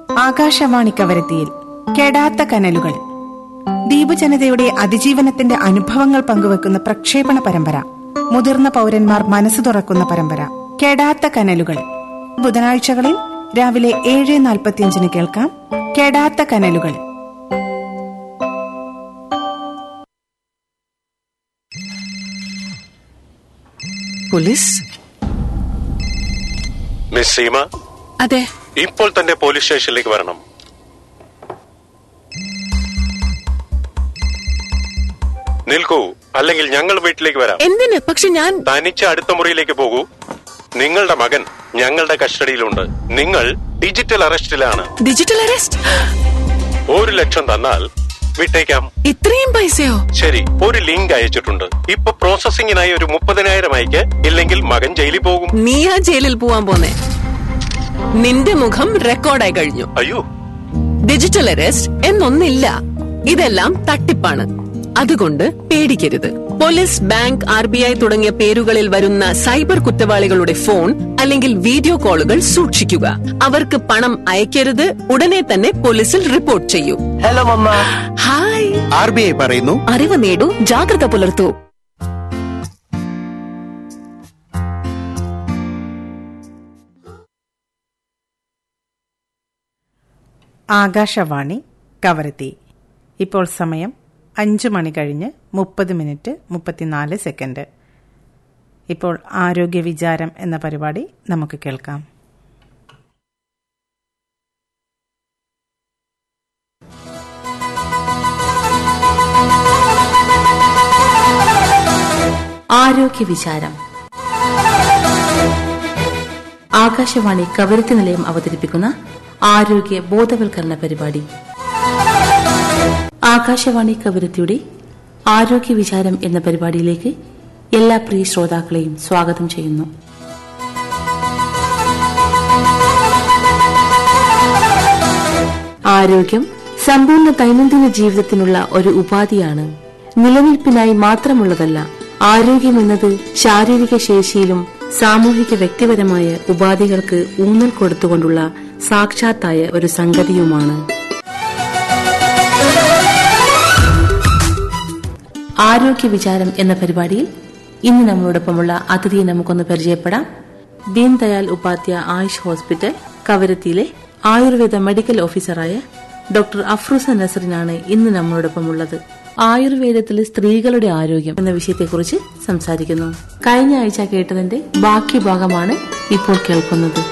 ആകാശവാണി കവരത്തിയിൽ കെടാത്ത കനലുകൾ ദ്വീപ് ജനതയുടെ അതിജീവനത്തിന്റെ അനുഭവങ്ങൾ പങ്കുവെക്കുന്ന പ്രക്ഷേപണ പരമ്പര മുതിർന്ന പൗരന്മാർ മനസ്സ് തുറക്കുന്ന പരമ്പര കെടാത്ത കനലുകൾ ബുധനാഴ്ചകളിൽ രാവിലെ ഏഴ് നാൽപ്പത്തിയഞ്ചിന് കേൾക്കാം കെടാത്ത കനലുകൾ പോലീസ് മിസ് സീമ അതെ ഇപ്പോൾ തന്നെ പോലീസ് സ്റ്റേഷനിലേക്ക് വരണം നിൽക്കൂ അല്ലെങ്കിൽ ഞങ്ങൾ വീട്ടിലേക്ക് വരാം എന്തിന് പക്ഷെ ഞാൻ തനിച്ച് അടുത്ത മുറിയിലേക്ക് പോകൂ നിങ്ങളുടെ മകൻ ഞങ്ങളുടെ കസ്റ്റഡിയിലുണ്ട് നിങ്ങൾ ഡിജിറ്റൽ അറസ്റ്റിലാണ് ഡിജിറ്റൽ അറസ്റ്റ് ഒരു ലക്ഷം തന്നാൽ വിട്ടേക്കാം ഇത്രയും പൈസയോ ശരി ഒരു ലിങ്ക് അയച്ചിട്ടുണ്ട് ഇപ്പൊ പ്രോസസിംഗിനായി ഒരു മുപ്പതിനായിരം അയക്ക് ഇല്ലെങ്കിൽ മകൻ ജയിലിൽ പോകും നീ ആ ജയിലിൽ പോവാൻ പോന്നെ നിന്റെ മുഖം റെക്കോർഡായി കഴിഞ്ഞു അയ്യോ ഡിജിറ്റൽ അറസ്റ്റ് എന്നൊന്നില്ല ഇതെല്ലാം തട്ടിപ്പാണ് അതുകൊണ്ട് പേടിക്കരുത് police bank R B I തുടങ്ങിയ പേരുകളിൽ വരുന്ന സൈബർ കുറ്റവാളികളുടെ ഫോൺ അല്ലെങ്കിൽ വീഡിയോ കോളുകൾ സൂക്ഷിക്കുക അവർക്ക് പണം അയക്കരുത് ഉടനെ തന്നെ പോലീസിൽ റിപ്പോർട്ട് ചെയ്യൂ hello mamma hi R B I പറയുന്നു അറിവ് നേടൂ ജാഗ്രത പുലർത്തൂ ആകാശവാണി കവരത്തി ഇപ്പോൾ സമയം അഞ്ചു മണി കഴിഞ്ഞ് മുപ്പത് മിനിറ്റ് മുപ്പത്തിനാല് സെക്കൻഡ് ഇപ്പോൾ ആരോഗ്യ വിചാരം എന്ന പരിപാടി നമുക്ക് കേൾക്കാം ആരോഗ്യ വിചാരം ആകാശവാണി കവരത്തി നിലയം അവതരിപ്പിക്കുന്ന ആരോഗ്യ ബോധവൽക്കരണ പരിപാടി ആകാശവാണി കവരത്തിയുടെ ആരോഗ്യ വിചാരം എന്ന പരിപാടിയിലേക്ക് എല്ലാ പ്രിയ ശ്രോതാക്കളെയും സ്വാഗതം ചെയ്യുന്നു ആരോഗ്യം സമ്പൂർണ്ണ ദൈനംദിന ജീവിതത്തിനുള്ള ഒരു ഉപാധിയാണ് നിലനിൽപ്പിനായി മാത്രമുള്ളതല്ല ആരോഗ്യമെന്നത് ശാരീരിക ശേഷിയിലും സാമൂഹിക വ്യക്തിപരമായ ഉപാധികൾക്ക് ഊന്നൽ കൊടുത്തുകൊണ്ടുള്ള സാക്ഷാത്തായ ഒരു സംഗതിയുമാണ് ആരോഗ്യ വിചാരം എന്ന പരിപാടിയിൽ ഇന്ന് നമ്മളോടൊപ്പമുള്ള അതിഥിയെ നമുക്കൊന്ന് പരിചയപ്പെടാം ദീൻദയാൽ ഉപാധ്യ ആയുഷ് ഹോസ്പിറ്റൽ കവരത്തിയിലെ ആയുർവേദ മെഡിക്കൽ ഓഫീസറായ ഡോക്ടർ അഫ്രൂസ നസറിനാണ് ഇന്ന് നമ്മളോടൊപ്പമുള്ളത് ആയുർവേദത്തിലെ സ്ത്രീകളുടെ ആരോഗ്യം എന്ന വിഷയത്തെക്കുറിച്ച് സംസാരിക്കുന്നു കഴിഞ്ഞ ആഴ്ച കേട്ടതിന്റെ ബാക്കി ഭാഗമാണ് ഇപ്പോൾ കേൾക്കുന്നത്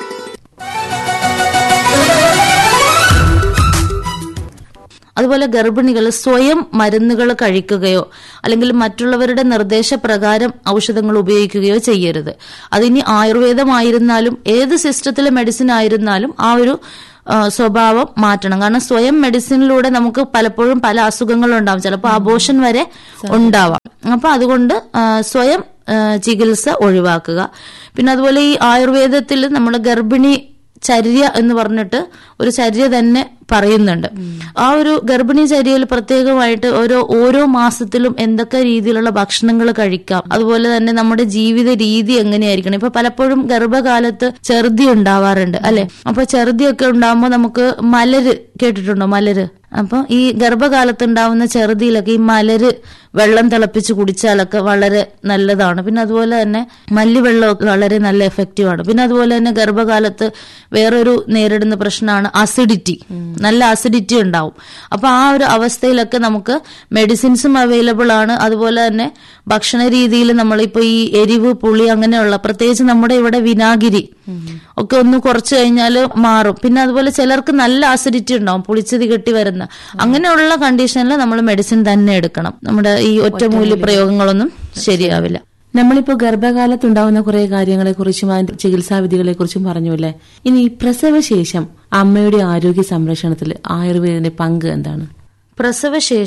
അതുപോലെ ഗർഭിണികൾ സ്വയം മരുന്നുകൾ കഴിക്കുകയോ അല്ലെങ്കിൽ മറ്റുള്ളവരുടെ നിർദ്ദേശപ്രകാരം ഔഷധങ്ങൾ ഉപയോഗിക്കുകയോ ചെയ്യരുത് അതിനി ആയുർവേദമായിരുന്നാലും ഏത് സിസ്റ്റത്തിലെ മെഡിസിൻ ആയിരുന്നാലും ആ ഒരു ആ, സ്വഭാവം മാറ്റണം കാരണം സ്വയം മെഡിസിനിലൂടെ നമുക്ക് പലപ്പോഴും പല അസുഖങ്ങളും ഉണ്ടാവും ചിലപ്പോൾ അബോഷൻ വരെ ഉണ്ടാവാം അപ്പൊ അതുകൊണ്ട് ആ, സ്വയം ആ, ചികിത്സ ഒഴിവാക്കുക പിന്നെ അതുപോലെ ഈ ആയുർവേദത്തിൽ നമ്മൾ ഗർഭിണി ചര്യ എന്ന് പറഞ്ഞിട്ട് ഒരു ചര്യ തന്നെ പറയുന്നുണ്ട് ആ ഒരു ഗർഭിണി ചര്യയിൽ പ്രത്യേകമായിട്ട് ഓരോ ഓരോ മാസത്തിലും എന്തൊക്കെ രീതിയിലുള്ള ഭക്ഷണങ്ങൾ കഴിക്കാം അതുപോലെ തന്നെ നമ്മുടെ ജീവിത രീതി എങ്ങനെയായിരിക്കണം ഇപ്പൊ പലപ്പോഴും ഗർഭകാലത്ത് ഛർദി ഉണ്ടാവാറുണ്ട് അല്ലെ അപ്പൊ ഛർദിയൊക്കെ ഉണ്ടാകുമ്പോൾ നമുക്ക് മലര് കേട്ടിട്ടുണ്ടോ മലര് അപ്പൊ ഈ ഗർഭകാലത്ത് ഉണ്ടാവുന്ന ചെറുതിയിലൊക്കെ ഈ മലര് വെള്ളം തിളപ്പിച്ച് കുടിച്ചാലൊക്കെ വളരെ നല്ലതാണ് പിന്നെ അതുപോലെ തന്നെ മല്ലിവെള്ളമൊക്കെ വളരെ നല്ല എഫക്റ്റീവ് ആണ് പിന്നെ അതുപോലെ തന്നെ ഗർഭകാലത്ത് വേറൊരു നേരിടുന്ന പ്രശ്നമാണ് അസിഡിറ്റി നല്ല അസിഡിറ്റി ഉണ്ടാവും അപ്പൊ ആ ഒരു അവസ്ഥയിലൊക്കെ നമുക്ക് മെഡിസിൻസും അവൈലബിൾ ആണ് അതുപോലെ തന്നെ ഭക്ഷണ രീതിയിൽ നമ്മളിപ്പോ ഈ എരിവ് പുളി അങ്ങനെയുള്ള പ്രത്യേകിച്ച് നമ്മുടെ ഇവിടെ വിനാഗിരി ഒക്കെ ഒന്ന് കുറച്ച് കഴിഞ്ഞാൽ മാറും പിന്നെ അതുപോലെ ചിലർക്ക് നല്ല അസിഡിറ്റി ഉണ്ടാവും പുളിച്ചതി കെട്ടി വരുന്ന അങ്ങനെയുള്ള കണ്ടീഷനിൽ നമ്മൾ മെഡിസിൻ തന്നെ എടുക്കണം നമ്മുടെ ഈ ഒറ്റമൂല്യ പ്രയോഗങ്ങളൊന്നും ശരിയാവില്ല നമ്മളിപ്പോ ഗർഭകാലത്തുണ്ടാവുന്ന കുറെ കാര്യങ്ങളെ കുറിച്ചും അതിന്റെ ചികിത്സാ വിധികളെ കുറിച്ചും പറഞ്ഞു അല്ലേ ഇനി ഈ പ്രസവശേഷം അമ്മയുടെ ആരോഗ്യ സംരക്ഷണത്തിൽ ആയുർവേദത്തിന്റെ പങ്ക് എന്താണ് പ്രസവശേഷം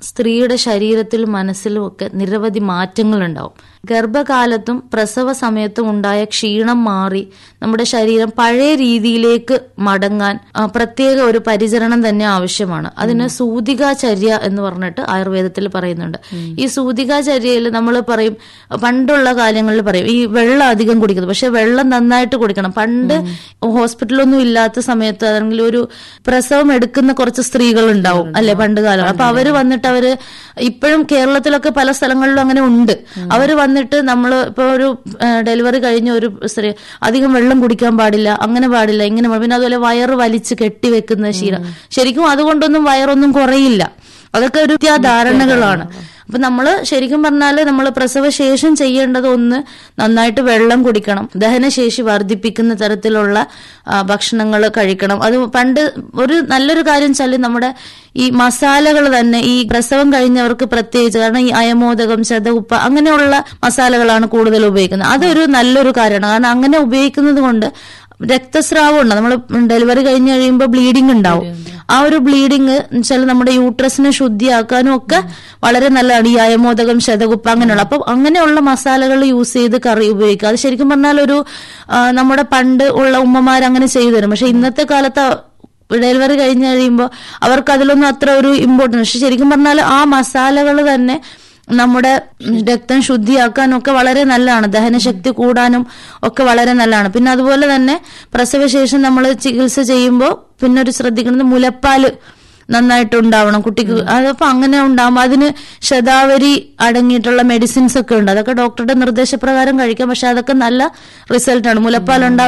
സ്ത്രീയുടെ ശരീരത്തിലും മനസ്സിലും ഒക്കെ നിരവധി മാറ്റങ്ങൾ ഉണ്ടാവും ഗർഭകാലത്തും പ്രസവ സമയത്തും ഉണ്ടായ ക്ഷീണം മാറി നമ്മുടെ ശരീരം പഴയ രീതിയിലേക്ക് മടങ്ങാൻ ആ, പ്രത്യേക ഒരു പരിചരണം തന്നെ ആവശ്യമാണ് അതിന് സൂതികാചര്യ എന്ന് പറഞ്ഞിട്ട് ആയുർവേദത്തിൽ പറയുന്നുണ്ട് ഈ സൂതികാചര്യയിൽ നമ്മൾ പറയും പണ്ടുള്ള കാലങ്ങളിൽ പറയും ഈ വെള്ളം അധികം കുടിക്കുന്നത് പക്ഷെ വെള്ളം നന്നായിട്ട് കുടിക്കണം പണ്ട് ഹോസ്പിറ്റലൊന്നും ഇല്ലാത്ത സമയത്ത് അല്ലെങ്കിൽ ഒരു പ്രസവം എടുക്കുന്ന കുറച്ച് സ്ത്രീകൾ ഉണ്ടാവും അല്ലെ പണ്ട് കാലം അപ്പൊ അവര് വന്നിട്ട് അവര് ഇപ്പോഴും കേരളത്തിലൊക്കെ പല സ്ഥലങ്ങളിലും അങ്ങനെ ഉണ്ട് അവര് വന്നിട്ട് നമ്മൾ ഇപ്പൊ ഒരു ഡെലിവറി കഴിഞ്ഞ ഒരു സ്ത്രീ അധികം വെള്ളം കുടിക്കാൻ പാടില്ല അങ്ങനെ പാടില്ല ഇങ്ങനെ പാടില്ല. പിന്നെ അതുപോലെ വയറ് വലിച്ച് കെട്ടിവെക്കുന്ന ശീലം ശരിക്കും അതുകൊണ്ടൊന്നും വയറൊന്നും കുറയില്ല അതൊക്കെ ഒരു ധാരണകളാണ് അപ്പൊ നമ്മള് ശരിക്കും പറഞ്ഞാല് നമ്മൾ പ്രസവശേഷം ചെയ്യേണ്ടത് ഒന്ന് നന്നായിട്ട് വെള്ളം കുടിക്കണം ദഹനശേഷി വർദ്ധിപ്പിക്കുന്ന തരത്തിലുള്ള ഭക്ഷണങ്ങൾ കഴിക്കണം അത് പണ്ട് ഒരു നല്ലൊരു കാര്യം വെച്ചാൽ നമ്മുടെ ഈ മസാലകൾ തന്നെ ഈ പ്രസവം കഴിഞ്ഞവർക്ക് പ്രത്യേകിച്ച് കാരണം ഈ അയമോദകം ചതകുപ്പ അങ്ങനെയുള്ള മസാലകളാണ് കൂടുതൽ ഉപയോഗിക്കുന്നത് അതൊരു നല്ലൊരു കാര്യമാണ് കാരണം അങ്ങനെ ഉപയോഗിക്കുന്നത് കൊണ്ട് രക്തസ്രാവം ഉണ്ട് നമ്മൾ ഡെലിവറി കഴിഞ്ഞ് കഴിയുമ്പോൾ ബ്ലീഡിംഗ് ഉണ്ടാവും ആ ഒരു ബ്ലീഡിങ് വെച്ചാൽ നമ്മുടെ യൂട്രസിനെ ശുദ്ധിയാക്കാനും ഒക്കെ വളരെ നല്ലതാണ് ഈ അയമോദകം ശതകുപ്പ അങ്ങനെയുള്ള അപ്പം അങ്ങനെയുള്ള മസാലകൾ യൂസ് ചെയ്ത് കറി ഉപയോഗിക്കുക അത് ശരിക്കും പറഞ്ഞാൽ ഒരു ആ, നമ്മുടെ പണ്ട് ഉള്ള ഉമ്മമാർ അങ്ങനെ ചെയ്തു തരും പക്ഷെ ഇന്നത്തെ കാലത്ത് ഡെലിവറി കഴിഞ്ഞ് കഴിയുമ്പോൾ അവർക്ക് അതിലൊന്നും അത്ര ഒരു ഇമ്പോർട്ടൻസ് പക്ഷെ ശരിക്കും പറഞ്ഞാൽ ആ മസാലകൾ തന്നെ നമ്മുടെ രക്തം ശുദ്ധിയാക്കാനും ഒക്കെ വളരെ നല്ലതാണ് ദഹനശക്തി കൂടാനും ഒക്കെ വളരെ നല്ലതാണ് പിന്നെ അതുപോലെ തന്നെ പ്രസവശേഷം നമ്മൾ ചികിത്സ ചെയ്യുമ്പോൾ പിന്നെ ഒരു ശ്രദ്ധിക്കുന്നത് മുലപ്പാല് നന്നായിട്ട് ഉണ്ടാവണം കുട്ടിക്ക് അതപ്പോ അങ്ങനെ ഉണ്ടാകുമ്പോൾ അതിന് ശതാവരി അടങ്ങിയിട്ടുള്ള മെഡിസിൻസ് ഒക്കെ ഉണ്ട് അതൊക്കെ ഡോക്ടറുടെ നിർദ്ദേശപ്രകാരം കഴിക്കാം പക്ഷെ അതൊക്കെ നല്ല റിസൾട്ടാണ് മുലപ്പാൽ ഉണ്ടാവുന്ന